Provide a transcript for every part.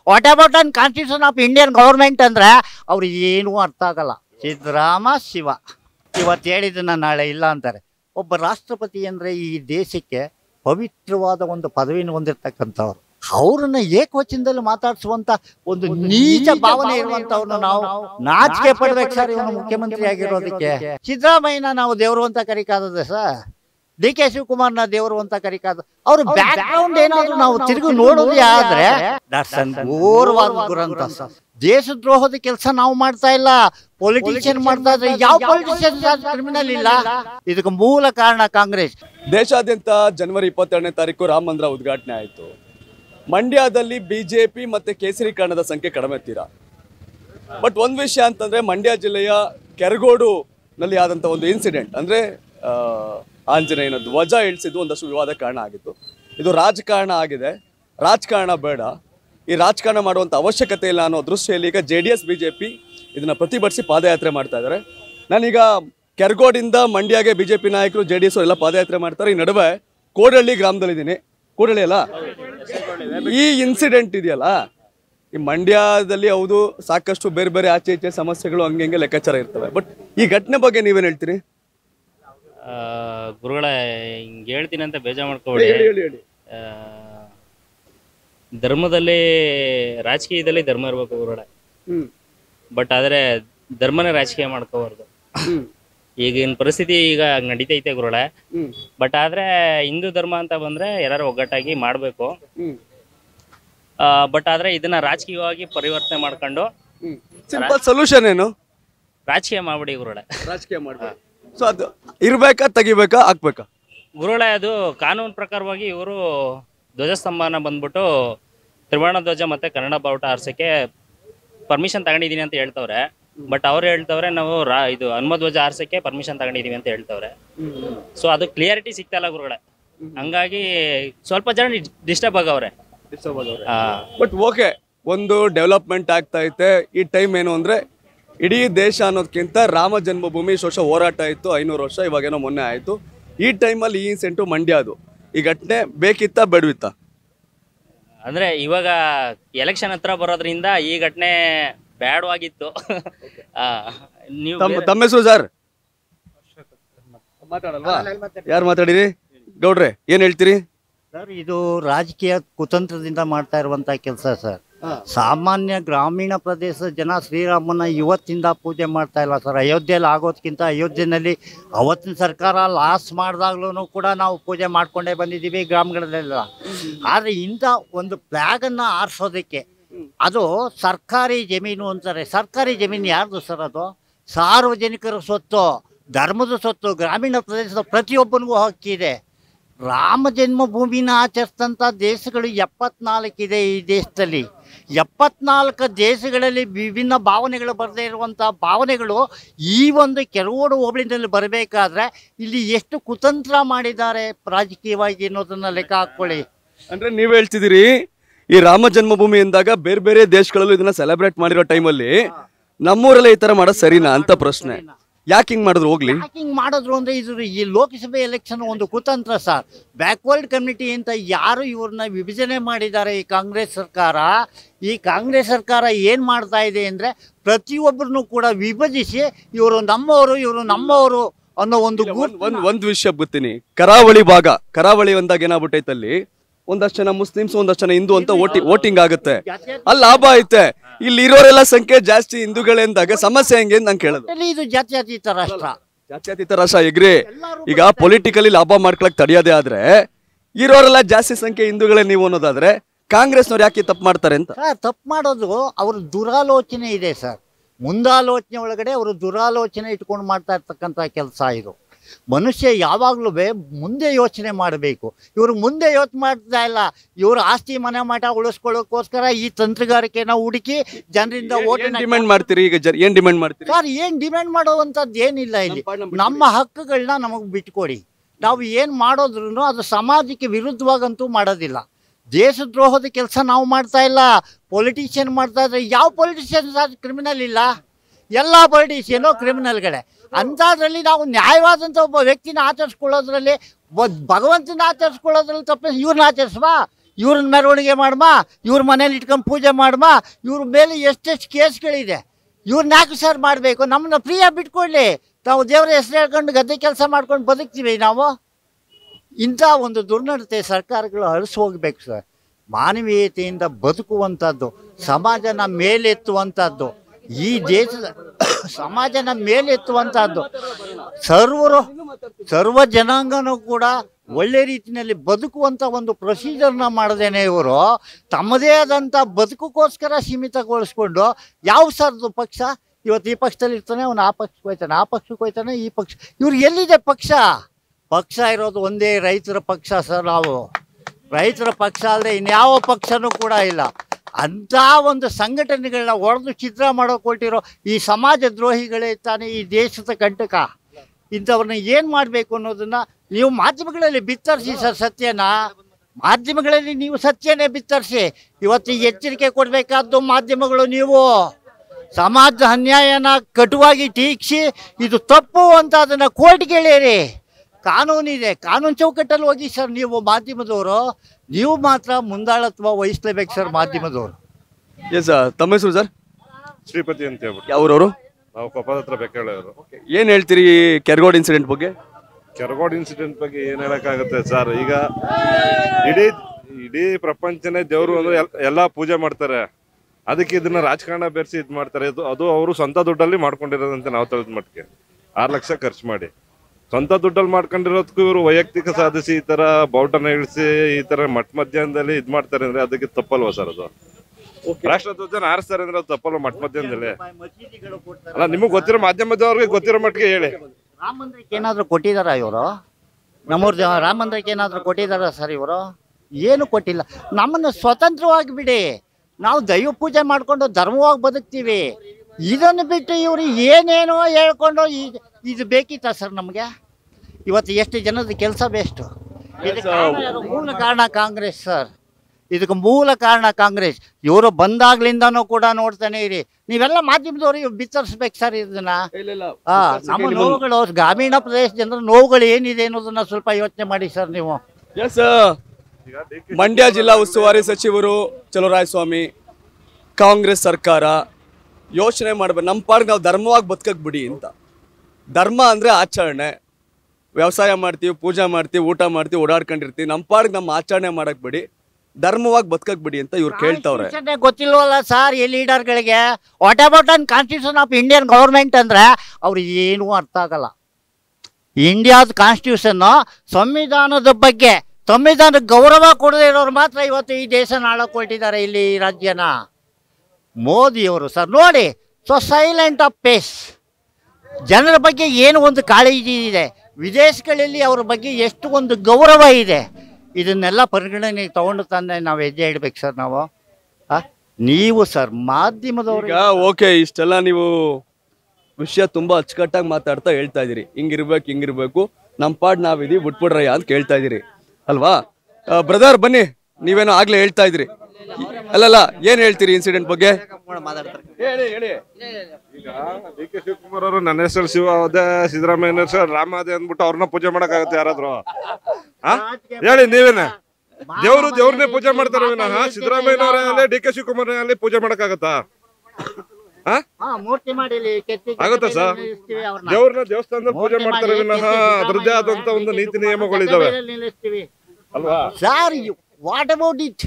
What about an constitution of Indian government ಅಂದರೆ ಅವ್ರು ಏನೂ ಅರ್ಥ ಆಗಲ್ಲ ಸಿದ್ದರಾಮ ಶಿವ ಇವತ್ತು ಹೇಳಿದ್ದನ್ನ ನಾಳೆ ಇಲ್ಲ ಅಂತಾರೆ ಒಬ್ಬ ರಾಷ್ಟ್ರಪತಿ ಅಂದರೆ ಈ ದೇಶಕ್ಕೆ ಪವಿತ್ರವಾದ ಒಂದು ಪದವಿನ ಹೊಂದಿರತಕ್ಕಂಥವ್ರು ಅವ್ರನ್ನ ಏಕವಚನದಲ್ಲಿ ಮಾತಾಡಿಸುವಂತ ಒಂದು ನೀಚ ಭಾವನೆ ಇರುವಂತವ್ರನ್ನ ನಾವು ನಾಚಿಕೆ ಪಡ್ಬೇಕು ಸರ್ ಇವನು ಮುಖ್ಯಮಂತ್ರಿ ಆಗಿರೋದಕ್ಕೆ ಸಿದ್ದರಾಮಯ್ಯನ ನಾವು ದೇವರು ಅಂತ ಕರಿಕಾದದೆ ಸರ್ ಡಿ ಕೆ ಶಿವಕುಮಾರ್ನ ದೇವರು ಅಂತ ಕರಿಕಾದ ಅವ್ರ ಬ್ಯಾಕ್ ಗ್ರೌಂಡ್ ಏನಾದ್ರು ನಾವು ತಿರುಗಿ ನೋಡೋದೇ ಆದ್ರೆ ದರ್ಶನ್ ಘೋರವಾದ ದುರಂತ ಸರ್ ದೇಶದ್ರೋಹದ ಕೆಲಸ ನಾವು ಮಾಡ್ತಾ ಇಲ್ಲ ಪೊಲಿಟಿಷಿಯನ್ ಮಾಡ್ತಾ ಇದ್ರೆ ಯಾವ ಪೊಲಿಟಿಷಿಯನ್ ಕ್ರಿಮಿನಲ್ ಇಲ್ಲ ಇದಕ್ಕೆ ಮೂಲ ಕಾರಣ ಕಾಂಗ್ರೆಸ್ ದೇಶಾದ್ಯಂತ ಜನವರಿ ಇಪ್ಪತ್ತೆರಡನೇ ತಾರೀಕು ರಾಮ ಮಂದಿರ ಉದ್ಘಾಟನೆ ಆಯಿತು ಮಂಡ್ಯದಲ್ಲಿ ಬಿಜೆಪಿ ಮತ್ತೆ ಕೇಸರೀಕರಣದ ಸಂಖ್ಯೆ ಕಡಿಮೆ ತೀರಾ ಬಟ್ ಒಂದು ವಿಷಯ ಅಂತಂದ್ರೆ ಮಂಡ್ಯ ಜಿಲ್ಲೆಯ ಕೆರಗೋಡು ನಲ್ಲಿ ಆದಂತ ಒಂದು ಇನ್ಸಿಡೆಂಟ್ ಅಂದ್ರೆ ಆ, ಆಂಜನೇಯನ ಧ್ವಜ ಇಳಿಸಿದ್ದು ಒಂದಷ್ಟು ವಿವಾದ ಕಾರಣ ಆಗಿತ್ತು ಇದು ರಾಜಕಾರಣ ಆಗಿದೆ ರಾಜಕಾರಣ ಬೇಡ ಈ ರಾಜಕಾರಣ ಮಾಡುವಂತ ಅವಶ್ಯಕತೆ ಇಲ್ಲ ಅನ್ನೋ ದೃಷ್ಟಿಯಲ್ಲಿ ಈಗ ಜೆ ಡಿ ಎಸ್ ಬಿಜೆಪಿ ಇದನ್ನ ಪ್ರತಿಭಟಿಸಿ ಪಾದಯಾತ್ರೆ ಮಾಡ್ತಾ ಇದ್ದಾರೆ ನಾನೀಗ ಕೆರಗೋಡಿಂದ ಮಂಡ್ಯಗೆ ಬಿಜೆಪಿ ನಾಯಕರು ಜೆ ಡಿ ಎಸ್ ಎಲ್ಲ ಪಾದಯಾತ್ರೆ ಮಾಡ್ತಾರೆ ಈ ನಡುವೆ ಕೋಡಹಳ್ಳಿ ಗ್ರಾಮದಲ್ಲಿದ್ದೀನಿ ಕೋಡಹಳ್ಳಿ ಅಲ್ಲ ಈ ಇನ್ಸಿಡೆಂಟ್ ಇದೆಯಲ್ಲ ಈ ಮಂಡ್ಯದಲ್ಲಿ ಹೌದು ಸಾಕಷ್ಟು ಬೇರೆ ಬೇರೆ ಆಚೆ ಈಚೆ ಸಮಸ್ಯೆಗಳು ಹಂಗೆ ಹಂಗೆ ಲೆಕ್ಕಾಚಾರ ಇರ್ತವೆ ಬಟ್ ಈ ಘಟನೆ ಬಗ್ಗೆ ನೀವೇನ್ ಹೇಳ್ತೀರಿ ಆ, ಗುರುಗಳೇ ಹಿಂಗೆ ಹೇಳ್ತೀನಿ ಅಂತ ಬೇಜಾರು ಮಾಡ್ಕೋಬೇಡಿ ಹೇಳಿ ಹೇಳಿ ಹೇಳಿ ಆ, ಧರ್ಮದಲ್ಲಿ ರಾಜಕೀಯದಲ್ಲಿ ಧರ್ಮ ಇರಬೇಕು ಗುರುಗಳೇ ಹ್ಮ್ ಬಟ್ ಆದರೆ ಧರ್ಮನೇ ರಾಜಕೀಯ ಮಾಡ್ಕೋಬಾರ್ದು ಹ್ಮ್ ಈಗಿನ ಪರಿಸ್ಥಿತಿ ಈಗ ನಡೀತೈತೆ ಗುರುಗಳೇ ಹ್ಮ್ ಬಟ್ ಆದರೆ ಹಿಂದೂ ಧರ್ಮ ಅಂತ ಬಂದರೆ ಎಲ್ಲರೂ ಒಗ್ಗಟ್ಟಾಗಿ ಮಾಡಬೇಕು ಹ್ಮ್ ಬಟ್ ಆದರೆ ಇದನ್ನ ರಾಜಕೀಯವಾಗಿ ಪರಿವರ್ತನೆ ಮಾಡ್ಕೊಂಡು ಹ್ಮ್ ಸಿಂಪಲ್ ಸೊಲ್ಯೂಷನ್ ಏನು ರಾಜಕೀಯ ಮಾಡ್ಬಿಡಿ ಗುರುಗಳೇ ರಾಜಕೀಯ ಮಾಡ್ಬೇಕು ಸೊ ಅದು ಇರ್ಬೇಕಾ ತೆಗಿಬೇಕಾ ಹಾಕ್ಬೇಕಾ ಗುರುಗಳೇ ಅದು ಕಾನೂನು ಪ್ರಕಾರವಾಗಿ ಇವರು ಧ್ವಜಸ್ತಂಭನ ಬಂದ್ಬಿಟ್ಟು ತ್ರಿವರ್ಣ ಧ್ವಜ ಮತ್ತೆ ಕನ್ನಡ ಬಾವುಟ ಆರ್ಸಕ್ಕೆ ಪರ್ಮಿಷನ್ ತಗೊಂಡಿದೀನಿ ಅಂತ ಹೇಳ್ತವ್ರೆ ಬಟ್ ಅವ್ರು ಹೇಳ್ತವ್ರೆ ನಾವು ರಾ ಇದು ಹನುಮ ಧ್ವಜ ಆರ್ಸಕ್ಕೆ ಪರ್ಮಿಷನ್ ತಗೊಂಡಿದೀವಿ ಅಂತ ಹೇಳ್ತವ್ರೆ ಸೊ ಅದು ಕ್ಲಿಯರಿಟಿ ಸಿಗ್ತಲ್ಲ ಗುರುಗಳೇ ಹಂಗಾಗಿ ಸ್ವಲ್ಪ ಜನ ಡಿಸ್ಟರ್ಬ್ ಆಗವ್ರೆ ಆ, ಬಟ್ ಓಕೆ ಒಂದು ಡೆವಲಪ್ಮೆಂಟ್ ಆಗ್ತಾ ಐತೆ ಈ ಟೈಮ್ ಏನು ಅಂದ್ರೆ ಇಡೀ ದೇಶ ಅನ್ನೋದಕ್ಕಿಂತ ರಾಮ ಜನ್ಮಭೂಮಿ ಇಷ್ಟು ವರ್ಷ ಹೋರಾಟ ಆಯಿತು ಐನೂರು ವರ್ಷ ಇವಾಗೇನೋ ಮೊನ್ನೆ ಆಯಿತು ಈ ಟೈಮಲ್ಲಿ ಈ ಇನ್ಸೆಂಟು ಮಂಡ್ಯ ಅದು ಈ ಘಟನೆ ಬೇಕಿತ್ತಾ ಬೇಡವಿತ್ತಾ ಅಂದ್ರೆ ಇವಾಗ ಎಲೆಕ್ಷನ್ ಹತ್ರ ಬರೋದ್ರಿಂದ ಈ ಘಟನೆ ಬ್ಯಾಡವಾಗಿತ್ತು ಆ, ನೀವು ತಮ್ಮ ಬೇರೆ- ತಮ್ಮ ಹೆಸರು ಸರ್ ಮಾತಾಡಲ್ವಾ ಯಾರು ಮಾತಾಡಿರಿ ಗೌಡ್ರೆ ಏನ್ ಹೇಳ್ತೀರಿ ಸರ್ ಇದು ರಾಜಕೀಯ ಕುತಂತ್ರದಿಂದ ಮಾಡ್ತಾ ಇರುವಂತ ಕೆಲಸ ಸರ್ ಸಾಮಾನ್ಯ ಗ್ರಾಮೀಣ ಪ್ರದೇಶದ ಜನ ಶ್ರೀರಾಮನ ಇವತ್ತಿಂದ ಪೂಜೆ ಮಾಡ್ತಾ ಇಲ್ಲ ಸರ್ ಅಯೋಧ್ಯೆಯಲ್ಲಿ ಆಗೋದಕ್ಕಿಂತ ಅಯೋಧ್ಯೆಯಲ್ಲಿ ಅವತ್ತಿನ ಸರ್ಕಾರ ಲಾಸ್ ಮಾಡಿದಾಗ್ಲೂ ಕೂಡ ನಾವು ಪೂಜೆ ಮಾಡ್ಕೊಂಡೇ ಬಂದಿದ್ದೀವಿ ಗ್ರಾಮಗಳಲ್ಲೆಲ್ಲ ಆದರೆ ಇಂಥ ಒಂದು ಫ್ಲ್ಯಾಗನ್ನು ಆರಿಸೋದಕ್ಕೆ ಅದು ಸರ್ಕಾರಿ ಜಮೀನು ಅಂತಾರೆ ಸರ್ಕಾರಿ ಜಮೀನು ಯಾರ್ದು ಸರ್ ಅದು ಸಾರ್ವಜನಿಕರ ಸ್ವತ್ತು ಧರ್ಮದ ಸ್ವತ್ತು ಗ್ರಾಮೀಣ ಪ್ರದೇಶದ ಪ್ರತಿಯೊಬ್ಬನಿಗೂ ಹಕ್ಕಿದೆ ರಾಮ ಜನ್ಮಭೂಮಿನ ಆಚರಿಸಿದಂಥ ದೇಶಗಳು ಎಪ್ಪತ್ನಾಲ್ಕಿದೆ ಈ ದೇಶದಲ್ಲಿ ಎಪ್ಪತ್ನಾಲ್ಕು ದೇಶಗಳಲ್ಲಿ ವಿಭಿನ್ನ ಭಾವನೆಗಳು ಬರದೇ ಇರುವಂಥ ಭಾವನೆಗಳು ಈ ಒಂದು ಕೆಲವೋಡು ಹೋಬಳಿನಲ್ಲಿ ಬರಬೇಕಾದ್ರೆ ಇಲ್ಲಿ ಎಷ್ಟು ಕುತಂತ್ರ ಮಾಡಿದ್ದಾರೆ ರಾಜಕೀಯವಾಗಿ ಅನ್ನೋದನ್ನ ಲೆಕ್ಕ ಹಾಕ್ಕೊಳ್ಳಿ ಅಂದ್ರೆ ನೀವ್ ಹೇಳ್ತಿದ್ದೀರಿ ಈ ರಾಮ ಜನ್ಮಭೂಮಿ ಎಂದಾಗ ಬೇರೆ ಬೇರೆ ದೇಶಗಳಲ್ಲೂ ಇದನ್ನ ಸೆಲೆಬ್ರೇಟ್ ಮಾಡಿರೋ ಟೈಮಲ್ಲಿ ನಮ್ಮೂರಲ್ಲೇ ಈ ತರ ಮಾಡೋದು ಸರಿನಾ ಅಂತ ಪ್ರಶ್ನೆ ಯಾಕೆ ಹಿಂಗ್ ಮಾಡಿದ್ರು ಹೋಗ್ಲಿ ಹ್ಯಾಕಿಂಗ್ ಮಾಡಿದ್ರು ಅಂದ್ರೆ ಇದು ಈ ಲೋಕಸಭೆ ಎಲೆಕ್ಷನ್ ಒಂದು ಕುತಂತ್ರ ಸರ್ ಬ್ಯಾಕ್ವರ್ಡ್ ಕಮ್ಯುನಿಟಿ ಅಂತ ಯಾರು ಇವ್ರನ್ನ ವಿಭಜನೆ ಮಾಡಿದ್ದಾರೆ ಈ ಕಾಂಗ್ರೆಸ್ ಸರ್ಕಾರ ಈ ಕಾಂಗ್ರೆಸ್ ಸರ್ಕಾರ ಏನು ಮಾಡ್ತಾ ಇದೆ ಅಂದರೆ ಪ್ರತಿಯೊಬ್ಬರನ್ನು ಕೂಡ ವಿಭಜಿಸಿ ಇವರು ನಮ್ಮವರು ಇವರು ನಮ್ಮವರು ಅನ್ನೋ ಒಂದು ಒಂದ್ ಒಂದ್ ಒಂದ್ ವಿಷಯ ಗೊತ್ತೀನಿ ಕರಾವಳಿ ಭಾಗ ಕರಾವಳಿ ಒಂದಾಗ ಏನಾಗ್ಬಿಟ್ಟೈತೆ ಅಲ್ಲಿ ಒಂದಷ್ಟು ಜನ ಮುಸ್ಲಿಮ್ಸ್ ಒಂದಷ್ಟು ಜನ ಹಿಂದೂ ಅಂತ ವೋಟಿಂಗ್ ವೋಟಿಂಗ್ ಆಗುತ್ತೆ ಅಲ್ಲಿ ಲಾಭ ಐತೆ ಇಲ್ಲಿ ಇರೋರೆಲ್ಲ ಸಂಖ್ಯೆ ಜಾಸ್ತಿ ಹಿಂದೂಗಳೇ ಅಂದಾಗ ಸಮಸ್ಯೆ ಹೆಂಗೆ ಅಂತ ನಂಗೆ ಕೇಳೋದು ಗುರುತಿನಲ್ಲಿ ಇದು ಜಾತ್ಯತೀತ ರಾಷ್ಟ್ರ ಜಾತ್ಯತೀತ ರಾಷ್ಟ್ರ ಎಗ್ರಿ ಈಗ ಪೊಲಿಟಿಕಲಿ ಲಾಭ ಮಾಡ್ಕೊಳಕ್ ತಡೆಯೋದೇ ಆದ್ರೆ ಇರೋರೆಲ್ಲ ಜಾಸ್ತಿ ಸಂಖ್ಯೆ ಹಿಂದೂಗಳೇ ನೀವು ಅನ್ನೋದಾದ್ರೆ ಕಾಂಗ್ರೆಸ್ನವ್ರು ಯಾಕೆ ತಪ್ಪು ಮಾಡ್ತಾರೆ ಅಂತ ಸರ್ ತಪ್ಪು ಮಾಡೋದು ಅವ್ರ ದುರಾಲೋಚನೆ ಇದೆ ಸರ್ ಮುಂದಾಲೋಚನೆ ಒಳಗಡೆ ಅವರು ದುರಾಲೋಚನೆ ಇಟ್ಕೊಂಡು ಮಾಡ್ತಾ ಇರ್ತಕ್ಕಂಥ ಕೆಲಸ ಇದು ಮನುಷ್ಯ ಯಾವಾಗಲೂ ಮುಂದೆ ಯೋಚನೆ ಮಾಡಬೇಕು ಇವರು ಮುಂದೆ ಯೋಚನೆ ಮಾಡ್ತಾ ಇಲ್ಲ ಇವರು ಆಸ್ತಿ ಮನೆ ಮಠ ಉಳಿಸ್ಕೊಳ್ಳೋಕ್ಕೋಸ್ಕರ ಈ ತಂತ್ರಗಾರಿಕೆನ ಹುಡುಕಿ ಜನರಿಂದ ಏನ್ ಓಟಿನ ಡಿಮ್ಯಾಂಡ್ ಮಾಡ್ತೀರಿ ಈಗ ಜರ್- ಏನ್ ಡಿಮ್ಯಾಂಡ್ ಮಾಡ್ತೀರಿ ಸರ್ ಏನು ಡಿಮ್ಯಾಂಡ್ ಮಾಡುವಂಥದ್ದು ಏನಿಲ್ಲ ಇಲ್ಲಿ ನಮ್ಮ ಪಾಡ್ ನಮ್ಮ ನಮ್ಮ ಹಕ್ಕುಗಳನ್ನ ನಮಗೆ ಬಿಟ್ಕೊಡಿ ನಾವು ಏನು ಮಾಡೋದ್ರೂ ಅದು ಸಮಾಜಕ್ಕೆ ವಿರುದ್ಧವಾಗಂತೂ ಮಾಡೋದಿಲ್ಲ ದೇಶದ್ರೋಹದ ಕೆಲಸ ನಾವು ಮಾಡ್ತಾ ಇಲ್ಲ ಪೊಲಿಟಿಷಿಯನ್ ಮಾಡ್ತಾ ಇದ್ರೆ ಯಾವ ಪೊಲಿಟಿಷಿಯನ್ ಕ್ರಿಮಿನಲ್ ಇಲ್ಲ ಎಲ್ಲ ಪೊಲಿಟಿಷಿಯನು ಕ್ರಿಮಿನಲ್ಗಳೇ ಅಂಥದ್ರಲ್ಲಿ ನಾವು ನ್ಯಾಯವಾದಂಥ ಒಬ್ಬ ವ್ಯಕ್ತಿನ ಆಚರಿಸ್ಕೊಳ್ಳೋದ್ರಲ್ಲಿ ಒಬ್ಬ ಭಗವಂತನ ಆಚರಿಸ್ಕೊಳ್ಳೋದ್ರಲ್ಲಿ ತಪ್ಪ ಇವ್ರನ್ನ ಆಚರಿಸುವ ಇವ್ರನ್ನ ಮೆರವಣಿಗೆ ಮಾಡಮ್ಮ ಇವ್ರ ಮನೇಲಿ ಇಟ್ಕೊಂಡು ಪೂಜೆ ಮಾಡಮ್ಮ ಇವ್ರ ಮೇಲೆ ಎಷ್ಟೆಷ್ಟು ಕೇಸ್ಗಳಿದೆ ಇವ್ರನ್ನ ಯಾಕೆ ಸರ್ ಮಾಡಬೇಕು ನಮ್ಮನ್ನ ಫ್ರೀಯಾಗಿ ಬಿಟ್ಕೊಳ್ಳಿ ನಾವು ದೇವರ ಹೆಸರು ಹೇಳ್ಕೊಂಡು ಗದ್ದೆ ಕೆಲಸ ಮಾಡ್ಕೊಂಡು ಬದುಕ್ತೀವಿ ನಾವು ಇಂಥ ಒಂದು ದುರ್ನಡತೆ ಸರ್ಕಾರಗಳು ಅಳಿಸಿ ಹೋಗ್ಬೇಕು ಸರ್ ಮಾನವೀಯತೆಯಿಂದ ಬದುಕುವಂಥದ್ದು ಸಮಾಜನ ಮೇಲೆತ್ತುವಂಥದ್ದು ಈ ದೇಶದ ಸಮಾಜನ ಮೇಲೆತ್ತುವಂಥದ್ದು ಸರ್ವರು ಸರ್ವ ಜನಾಂಗನೂ ಕೂಡ ಒಳ್ಳೆ ರೀತಿಯಲ್ಲಿ ಬದುಕುವಂಥ ಒಂದು ಪ್ರೊಸೀಜರ್ನ ಮಾಡದೇನೆ ಇವರು ತಮ್ಮದೇ ಆದಂಥ ಬದುಕಕ್ಕೋಸ್ಕರ ಸೀಮಿತಗೊಳಿಸ್ಕೊಂಡು ಯಾವ ಸರ್ದು ಪಕ್ಷ ಇವತ್ತು ಈ ಪಕ್ಷದಲ್ಲಿ ಇರ್ತಾನೆ ಅವನು ಆ ಪಕ್ಷಕ್ಕೆ ಹೋಯ್ತಾನೆ ಆ ಪಕ್ಷಕ್ಕೆ ಹೋಯ್ತಾನೆ ಈ ಪಕ್ಷ ಇವ್ರು ಎಲ್ಲಿದೆ ಪಕ್ಷ ಪಕ್ಷ ಇರೋದು ಒಂದೇ ರೈತರ ಪಕ್ಷ ಸರ್ ನಾವು ರೈತರ ಪಕ್ಷ ಅಲ್ಲದೆ ಇನ್ಯಾವ ಪಕ್ಷನೂ ಕೂಡ ಇಲ್ಲ ಅಂಥ ಒಂದು ಸಂಘಟನೆಗಳನ್ನ ಹೊಡೆದು ಚಿತ್ರ ಮಾಡೋಕೆ ಹೊರಟಿರೋ ಈ ಸಮಾಜ ದ್ರೋಹಿಗಳೇ ತಾನೇ ಈ ದೇಶದ ಕಂಟಕ ಇಂಥವ್ರನ್ನ ಏನು ಮಾಡಬೇಕು ಅನ್ನೋದನ್ನ ನೀವು ಮಾಧ್ಯಮಗಳಲ್ಲಿ ಬಿತ್ತರಿಸಿ ಸರ್ ಸತ್ಯನ ಮಾಧ್ಯಮಗಳಲ್ಲಿ ನೀವು ಸತ್ಯನೇ ಬಿತ್ತರಿಸಿ ಇವತ್ತು ಈ ಎಚ್ಚರಿಕೆ ಕೊಡಬೇಕಾದ್ದು ಮಾಧ್ಯಮಗಳು ನೀವು ಸಮಾಜ ಅನ್ಯಾಯನ ಕಟುವಾಗಿ ಟೀಕಿಸಿ ಇದು ತಪ್ಪು ಅಂತ ಅದನ್ನು ಕೋರ್ಟ್ಗೆ ಎಳೆಯಿರಿ ಕಾನೂನಿದೆ ಕಾನೂನು ಚೌಕಟ್ಟಲ್ಲಿ ಹೋಗಿ ಸರ್ ನೀವು ಮಾಧ್ಯಮದವರು ನೀವು ಮಾತ್ರ ಮುಂದಾಳತ್ವ ವಹಿಸ್ಲೇಬೇಕು ಸರ್ ಮಾಧ್ಯಮದವರು ಎಸ್ ತಮ್ಮ ಹೆಸರು ಸರ್ ಶ್ರೀಪತಿ ಅಂತ ಹೇಳ್ಬಿಟ್ಟು ಯಾವ್ರವರು ನಾವು ಕೊಪ್ಪದ ಹತ್ರ ಬೆಕ್ಕಳೆಯವರು ಏನ್ ಹೇಳ್ತೀರಿ ಕೆರಗೋಡ್ ಇನ್ಸಿಡೆಂಟ್ ಬಗ್ಗೆ ಕೆರಗೋಡ್ ಇನ್ಸಿಡೆಂಟ್ ಬಗ್ಗೆ ಏನ್ ಹೇಳಕ್ಕಾಗುತ್ತೆ ಸರ್ ಈಗ ಇಡೀ ಇಡೀ ಪ್ರಪಂಚನೇ ದೇವರು ಅಂದ್ರೆ ಎಲ್- ಎಲ್ಲಾ ಪೂಜೆ ಮಾಡ್ತಾರೆ ಅದಕ್ಕೆ ಇದನ್ನ ರಾಜಕಾರಣ ಬೆರೆಸಿ ಇದ್ ಮಾಡ್ತಾರೆ ಇದು ಅದು ಅವರು ಸ್ವಂತ ದುಡ್ಡಲ್ಲಿ ಮಾಡ್ಕೊಂಡಿರೋದಂತೆ ನಾವು ತಿಳಿದ ಮಟ್ಟಿಗೆ ಆರು ಲಕ್ಷ ಖರ್ಚು ಮಾಡಿ ಸ್ವಂತ ದುಡ್ಡಲ್ಲಿ ಮಾಡ್ಕೊಂಡಿರೋದಕ್ಕೂ ಇವರು ವೈಯಕ್ತಿಕ ಸಾಧಿಸಿ ಈ ತರ ಬಾವುಟನ ಇಳಿಸಿ ಈ ತರ ಮಠ ಮಧ್ಯಾಹ್ನದಲ್ಲಿ ಇದ್ ಮಾಡ್ತಾರೆ ಅಂದ್ರೆ ಅದಕ್ಕೆ ತಪ್ಪಲ್ವಾ ಸರ್ ಅದು ರಾಷ್ಟ್ರಧ್ವಜನ ಆರಿಸ್ತಾರೆ ಅಂದ್ರೆ ಅದು ತಪ್ಪಲ್ವಾ ಮಠ ಮಧ್ಯಾಹ್ನದಲ್ಲಿ ಅಲ್ಲ ನಿಮಗೆ ಗೊತ್ತಿರೋ ಮಾಧ್ಯಮದವ್ರಿಗೆ ಗೊತ್ತಿರೋ ಮಟ್ಟಿಗೆ ಹೇಳಿ ರಾಮ ಮಂದಿರಕ್ಕೆ ಏನಾದರೂ ಕೊಟ್ಟಿದ್ದಾರಾ ಇವರು ನಮ್ಮೂರು ಜನ ರಾಮ ಮಂದಿರಕ್ಕೆ ಏನಾದರೂ ಕೊಟ್ಟಿದ್ದಾರಾ ಸರ್ ಇವರು ಏನು ಕೊಟ್ಟಿಲ್ಲ ನಮ್ಮನ್ನು ಸ್ವತಂತ್ರವಾಗಿ ಬಿಡಿ ನಾವು ದೈವ ಪೂಜೆ ಮಾಡಿಕೊಂಡು ಧರ್ಮವಾಗಿ ಬದುಕ್ತೀವಿ ಇದನ್ನು ಬಿಟ್ಟು ಇವರು ಏನೇನೋ ಹೇಳ್ಕೊಂಡು ಇದು ಇದು ಬೇಕಿತ್ತ ಸರ್ ನಮಗೆ ಇವತ್ತು ಎಷ್ಟು ಜನದ ಕೆಲಸ ಬೇಸ್ಟು ಇದಕ್ಕೆ ಕಾರಣ ಯಾರು? ಮೂಲ ಕಾರಣ ಕಾಂಗ್ರೆಸ್ ಸರ್ ಇದಕ್ಕೆ ಮೂಲ ಕಾರಣ ಕಾಂಗ್ರೆಸ್ ಇವರು ಬಂದಾಗ್ಲಿಂದನೂ ಕೂಡ ನೋಡ್ತಾನೆ ಇರಿ ನೀವೆಲ್ಲ ಮಾಧ್ಯಮದವ್ರಿಗೆ ಬಿತ್ತರಿಸ್ಬೇಕು ಸರ್ ಇದನ್ನ ಆ, ನಮ್ಮ ನೋವುಗಳು ಗ್ರಾಮೀಣ ಪ್ರದೇಶ ಜನರ ನೋವುಗಳು ಏನಿದೆ ಅನ್ನೋದನ್ನ ಸ್ವಲ್ಪ ಯೋಚನೆ ಮಾಡಿ ಸರ್ ನೀವು ಎಸ್ ಮಂಡ್ಯ ಜಿಲ್ಲಾ ಉಸ್ತುವಾರಿ ಸಚಿವರು ಚಲುವರಾಯಸ್ವಾಮಿ ಕಾಂಗ್ರೆಸ್ ಸರ್ಕಾರ ಯೋಚನೆ ಮಾಡ್ಬೇಕು ನಮ್ಮ ಪಾಡಿಗೆ ನಾವು ಧರ್ಮವಾಗಿ ಬದುಕಕ್ ಬಿಡಿ ಅಂತ ಧರ್ಮ ಅಂದ್ರೆ ಆಚರಣೆ ವ್ಯವಸಾಯ ಮಾಡ್ತೀವಿ ಪೂಜೆ ಮಾಡ್ತೀವಿ ಊಟ ಮಾಡ್ತೀವಿ ಓಡಾಡ್ಕೊಂಡಿರ್ತೀವಿ ನಮ್ಮ ಪಾಡಿಗೆ ನಮ್ಮ ಆಚರಣೆ ಮಾಡಕ್ ಬಿಡಿ ಧರ್ಮವಾಗಿ ಬದುಕಕ್ ಬಿಡಿ ಅಂತ ಇವ್ರು ಕೇಳ್ತಾವ್ರೆ Constitution ಏ ಗೊತ್ತಿಲ್ವಲ್ಲ ಸರ್ ಈ ಲೀಡರ್ಗಳಿಗೆ what about an constitution of Indian government ಅಂದ್ರೆ ಅವ್ರು ಏನೂ ಅರ್ಥ ಆಗಲ್ಲ ಇಂಡಿಯಾದ ಕಾನ್ಸ್ಟಿಟ್ಯೂಷನ್ ಸಂವಿಧಾನದ ಬಗ್ಗೆ ಸಂವಿಧಾನದ ಗೌರವ ಕೊಡದೇ ಇರೋರು ಮಾತ್ರ ಇವತ್ತು ಈ ದೇಶ ಆಳಕ್ ಹೊರಟಿದ್ದಾರೆ ಇಲ್ಲಿ ಈ ರಾಜ್ಯನ ಮೋದಿಯವರು ಸರ್ ನೋಡಿ ಸೊ ಸೈಲೆಂಟ್ ಆಫ್ ಪೇಸ್ ಜನರ ಬಗ್ಗೆ ಏನು ಒಂದು ಕಾಳಜಿ ಇದೆ ವಿದೇಶಗಳಲ್ಲಿ ಅವ್ರ ಬಗ್ಗೆ ಎಷ್ಟು ಒಂದು ಗೌರವ ಇದೆ ಇದನ್ನೆಲ್ಲ ಪರಿಗಣನೆಗೆ ತಗೊಂಡು ತಂದೆ ನಾವು ಹೆಜ್ಜೆ ಇಡ್ಬೇಕು ಸರ್ ನಾವು ಆ? ನೀವು ಸರ್ ಮಾಧ್ಯಮದವರು ಈಗ ಓಕೆ ಇಷ್ಟೆಲ್ಲ ನೀವು ವಿಷಯ ತುಂಬಾ ಅಚ್ಚುಕಟ್ಟಾಗಿ ಮಾತಾಡ್ತಾ ಹೇಳ್ತಾ ಇದೀರಿ ಹಿಂಗಿರ್ಬೇಕು ಹಿಂಗಿರ್ಬೇಕು ನಮ್ಮ ಪಾಡ್ ನಾವಿದೀವಿ ಬಿಟ್ಬಿಡ್ರಯ್ಯ ಅಂತ ಕೇಳ್ತಾ ಇದೀರಿ ಅಲ್ವಾ ಬ್ರದರ್ ಬನ್ನಿ ನೀವೇನೋ ಆಗ್ಲೇ ಹೇಳ್ತಾ ಇದ್ರಿ ಅಲ್ಲಲ್ಲ ಏನ್ ಹೇಳ್ತೀರಿ ಇನ್ಸಿಡೆಂಟ್ ಬಗ್ಗೆ ಹೇಳಿ ಹೇಳಿ ಈಗ ಡಿ ಕೆ ಶಿವಕುಮಾರ್ ಅವರು ನನ್ನ ಹೆಸರು ಶಿವ ಅದೇ ಸಿದ್ದರಾಮಯ್ಯ ಹೆಸರು ರಾಮ ಅದೇ ಅಂದ್ಬಿಟ್ಟು ಅವ್ರನ್ನ ಪೂಜೆ ಮಾಡಕ್ಕಾಗತ್ತೆ ಯಾರಾದ್ರು ಆ? ಹೇಳಿ ನೀವೇನೆ ದೇವ್ರು ದೇವ್ರನ್ನೇ ಪೂಜೆ ಮಾಡ್ತಾರೆ ವಿನಃ ಸಿದ್ದರಾಮಯ್ಯನವರೇ ಅಲ್ಲಿ ಡಿ ಕೆ ಶಿವಕುಮಾರ್ ಅಲ್ಲಿ ಪೂಜೆ ಮಾಡಕ್ಕಾಗತ್ತಾ ಆ? ಹಾ, ಮೂರ್ತಿ ಮಾಡಿ ಇಲ್ಲಿ ಕೆತ್ತಿ- ಆಗುತ್ತಾ ಸರ್? ನಿಲ್ಲಿಸ್ತೀವಿ ಅವ್ರನ್ನ. ದೇವ್ರನ್ನ ದೇವಸ್ಥಾನದಲ್ಲಿ ಪೂಜೆ ಮೂರ್ತಿ ಮಾಡ್ತಾರೆ ಮಾಡಿ ವಿನಃ ಕೆತ್ತಿ ಅದರದ್ದೇ ಆದಂತ ಒಂದು ನೀತಿ ನಿಯಮಗಳಿದಾವೆ ಸಭೆಯಲ್ಲಿ ನಿಲ್ಲಿಸ್ತೀವಿ ಅಲ್ವಾ ಸರ್ ವಾಟ್ ಅಬೌಟ್ ಇಟ್